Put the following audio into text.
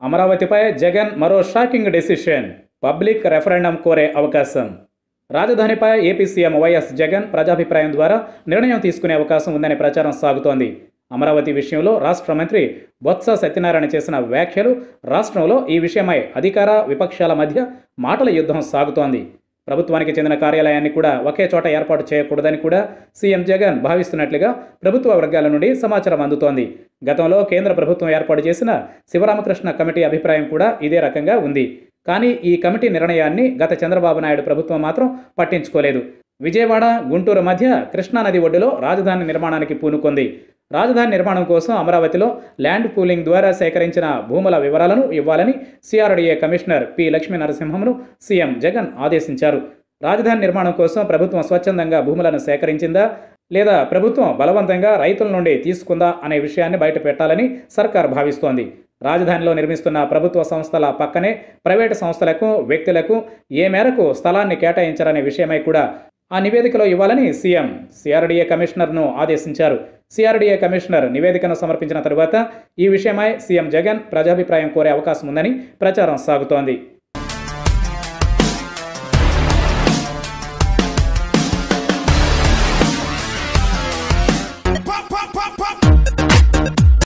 అమరావతిపై జగన్ మరో shocking decision public referendum కోరే అవకాశం రాజధానిపై ఏపీ సీఎం వైఎస్ జగన్ ప్రజాభిప్రాయం ద్వారా నిర్ణయం తీసుకునే అవకాశం ఉందనే ప్రచారం సాగుతోంది అమరావతి విషయంలో రాష్ట్ర మంత్రి బొత్స సత్యనారాయణ చేసిన వ్యాఖ్యలు రాష్ట్రంలో ఈ విషయమై అధికార విపక్షాల మధ్య మాటల యుద్ధం సాగుతోంది ప్రభుత్వానికి చెందిన కార్యాలయాన్ని కూడా ఒకే చోట ఏర్పాటు చేయకూడదని కూడా సీఎం జగన్ భావిస్తున్నట్లుగా ప్రభుత్వ వర్గాల నుండి సమాచారం అందుతోంది గతంలో కేంద్ర ప్రభుత్వం ఏర్పాటు చేసిన శివరామకృష్ణ కమిటీ అభిప్రాయం కూడా ఇదే రకంగా ఉంది కానీ ఈ కమిటీ నిర్ణయాన్ని గత చంద్రబాబు నాయుడు ప్రభుత్వం మాత్రం పట్టించుకోలేదు విజయవాడ గుంటూరు మధ్య కృష్ణానది ఒడ్డులో రాజధాని నిర్మాణానికి పూనుకుంది రాజధాని నిర్మాణం కోసం అమరావతిలో ల్యాండ్ పూలింగ్ ద్వారా సేకరించిన భూముల వివరాలను ఇవ్వాలని సిఆర్డీఏ కమిషనర్ పి లక్ష్మీ నరసింహంను సీఎం జగన్ ఆదేశించారు రాజధాని నిర్మాణం కోసం ప్రభుత్వం స్వచ్ఛందంగా భూములను సేకరించిందా లేదా ప్రభుత్వం బలవంతంగా రైతుల నుండి తీసుకుందా అనే విషయాన్ని బయట పెట్టాలని సర్కార్ భావిస్తోంది రాజధానిలో నిర్మిస్తున్న ప్రభుత్వ సంస్థల పక్కనే ప్రైవేటు సంస్థలకు వ్యక్తులకు ఏ మేరకు స్థలాన్ని కేటాయించారనే విషయమై కూడా ఆ నివేదికలో ఇవ్వాలని సీఎం సిఆర్డీఏ కమిషనర్ను ఆదేశించారు సిఆర్డీఏ కమిషనర్ నివేదికను సమర్పించిన తరువాత ఈ విషయమై సీఎం జగన్ ప్రజాభిప్రాయం కోరే అవకాశం ఉందని ప్రచారం సాగుతోంది